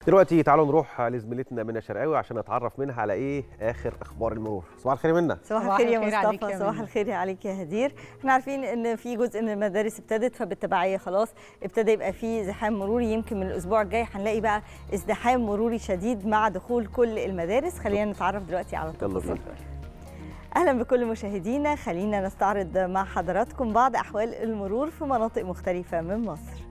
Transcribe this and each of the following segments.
دلوقتي تعالوا نروح لزميلتنا منى شرقاوي عشان نتعرف منها على ايه اخر اخبار المرور صباح الخير منى صباح صباح الخير يا الخير عليك مصطفى يا صباح منى. الخير عليك يا هدير احنا عارفين ان في جزء من المدارس ابتدت فبالتبعيه خلاص ابتدى يبقى في زحام مروري يمكن من الاسبوع الجاي هنلاقي بقى ازدحام مروري شديد مع دخول كل المدارس خلينا نتعرف دلوقتي على يلا التفاصيل بينا اهلا بكل مشاهدينا خلينا نستعرض مع حضراتكم بعض احوال المرور في مناطق مختلفه من مصر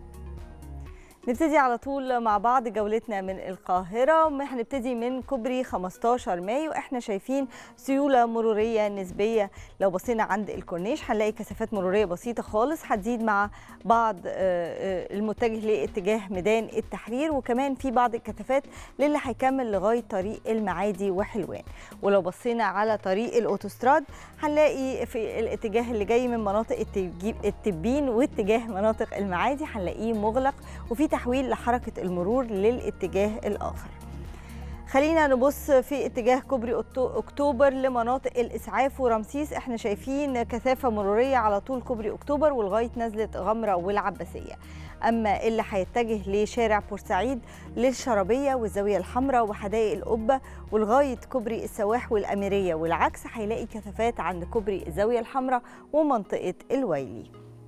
نبتدي على طول مع بعض جولتنا من القاهرة هنبتدي من كوبري 15 مايو احنا شايفين سيولة مرورية نسبية لو بصينا عند الكورنيش هنلاقي كثافات مرورية بسيطة خالص هتزيد مع بعض آه، آه، المتجه لاتجاه ميدان التحرير وكمان في بعض الكثافات للي هيكمل لغاية طريق المعادي وحلوان ولو بصينا على طريق الاوتوستراد هنلاقي في الاتجاه اللي جاي من مناطق التجي- التبين واتجاه مناطق المعادي هنلاقيه مغلق وفي تحويل لحركة المرور للاتجاه الآخر خلينا نبص في اتجاه كوبري أكتو- اكتوبر لمناطق الاسعاف ورمسيس احنا شايفين كثافه مروريه على طول كوبري اكتوبر ولغايه نزله غمره والعباسيه اما اللي هيتجه لشارع بورسعيد للشرابيه والزاويه الحمراء وحدائق القبه ولغايه كوبري السواح والاميريه والعكس هيلاقي كثافات عند كوبري الزاويه الحمراء ومنطقه الويلي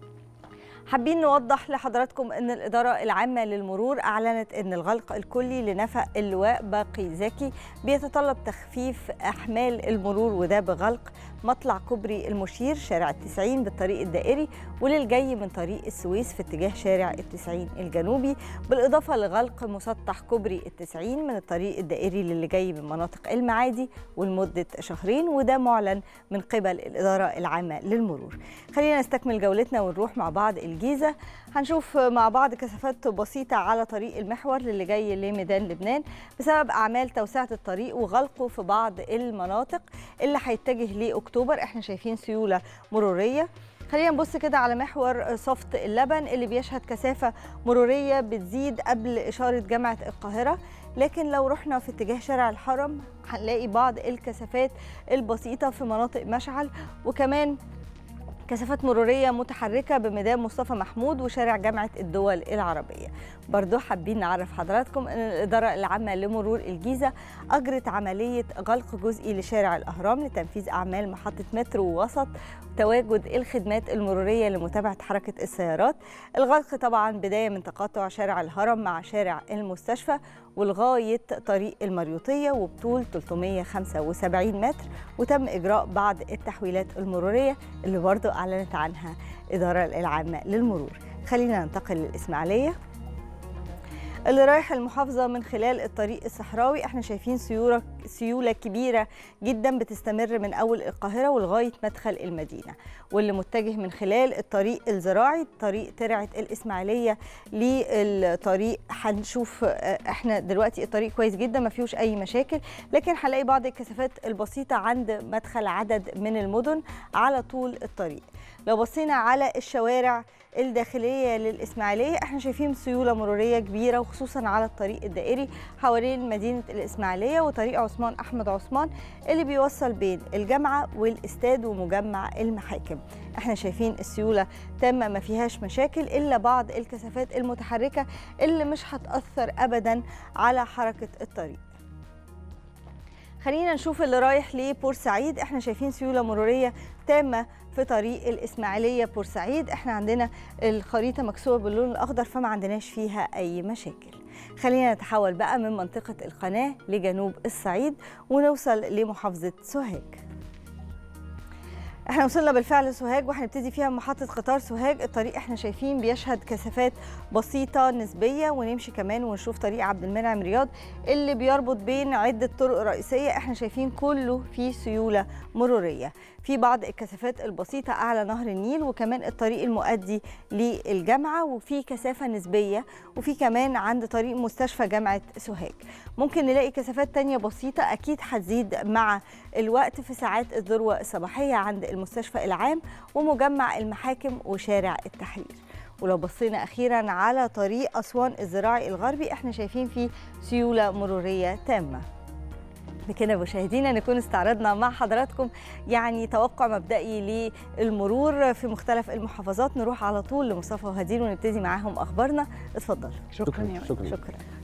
حابين نوضح لحضراتكم ان الاداره العامه للمرور اعلنت ان الغلق الكلي لنفق اللواء باقي زكي بيتطلب تخفيف احمال المرور وده بغلق مطلع كوبري المشير شارع التسعين بالطريق الدائري وللجاي من طريق السويس في اتجاه شارع التسعين الجنوبي بالاضافه لغلق مسطح كوبري التسعين من الطريق الدائري للي جاي من مناطق المعادي ولمده شهرين وده معلن من قبل الاداره العامه للمرور خلينا نستكمل جولتنا ونروح مع بعض الجيزة هنشوف مع بعض كثافات بسيطة على طريق المحور اللي جاي لميدان لبنان بسبب أعمال توسعة الطريق وغلقه في بعض المناطق اللي هيتجه لأكتوبر احنا شايفين سيولة مرورية خلينا نبص كده على محور صفت اللبن اللي بيشهد كثافة مرورية بتزيد قبل إشارة جامعة القاهرة لكن لو رحنا في اتجاه شارع الحرم هنلاقي بعض الكثافات البسيطة في مناطق مشعل وكمان كثافات مرورية متحركة بميدان مصطفى محمود وشارع جامعة الدول العربية برضو حابين نعرف حضراتكم أن الإدارة العامة لمرور الجيزة أجرت عملية غلق جزئي لشارع الأهرام لتنفيذ أعمال محطة مترو وسط تواجد الخدمات المرورية لمتابعة حركة السيارات الغلق طبعا بداية من تقاطع شارع الهرم مع شارع المستشفى ولغاية طريق المريوطية وبطول 375 متر وتم إجراء بعض التحويلات المرورية اللي برضو أعلنت عنها الإدارة العامة للمرور خلينا ننتقل للإسماعيلية اللي رايح المحافظة من خلال الطريق الصحراوي احنا شايفين سيولة سيولة كبيرة جدا بتستمر من أول القاهرة ولغاية مدخل المدينة واللي متجه من خلال الطريق الزراعي طريق ترعة الإسماعيلية للطريق هنشوف اه، احنا دلوقتي الطريق كويس جدا ما فيهوش أي مشاكل لكن هنلاقي بعض الكثافات البسيطة عند مدخل عدد من المدن على طول الطريق لو بصينا على الشوارع الداخليه للاسماعيليه احنا شايفين سيوله مروريه كبيره وخصوصا على الطريق الدائري حوالين مدينه الاسماعيليه وطريق عثمان احمد عثمان اللي بيوصل بين الجامعه والاستاد ومجمع المحاكم احنا شايفين السيوله تامه ما فيهاش مشاكل الا بعض الكثافات المتحركه اللي مش هتاثر ابدا على حركه الطريق خلينا نشوف اللي رايح لبورسعيد احنا شايفين سيوله مروريه تامه في طريق الاسماعيليه بورسعيد احنا عندنا الخريطه مكسوبه باللون الاخضر فما عندناش فيها اي مشاكل خلينا نتحول بقى من منطقه القناه لجنوب الصعيد ونوصل لمحافظه سوهاج احنا وصلنا بالفعل لسوهاج وهنبتدي فيها محطة قطار سوهاج الطريق احنا شايفين بيشهد كثافات بسيطة نسبية ونمشي كمان ونشوف طريق عبد المنعم رياض اللي بيربط بين عدة طرق رئيسية احنا شايفين كله فيه سيولة مرورية في بعض الكثافات البسيطة أعلى نهر النيل وكمان الطريق المؤدي للجامعة وفي كثافة نسبية وفي كمان عند طريق مستشفى جامعة سوهاج ممكن نلاقي كثافات تانية بسيطة أكيد هتزيد مع الوقت في ساعات الذروة الصباحية عند المستشفى العام ومجمع المحاكم وشارع التحرير ولو بصينا أخيرا على طريق أسوان الزراعي الغربي احنا شايفين فيه سيولة مرورية تامة بكده مشاهدينا نكون استعرضنا مع حضراتكم يعني توقع مبدئي للمرور في مختلف المحافظات نروح على طول لمصطفى وهدير ونبتدي معاهم اخبارنا اتفضلوا شكرا يا شكرا شكرا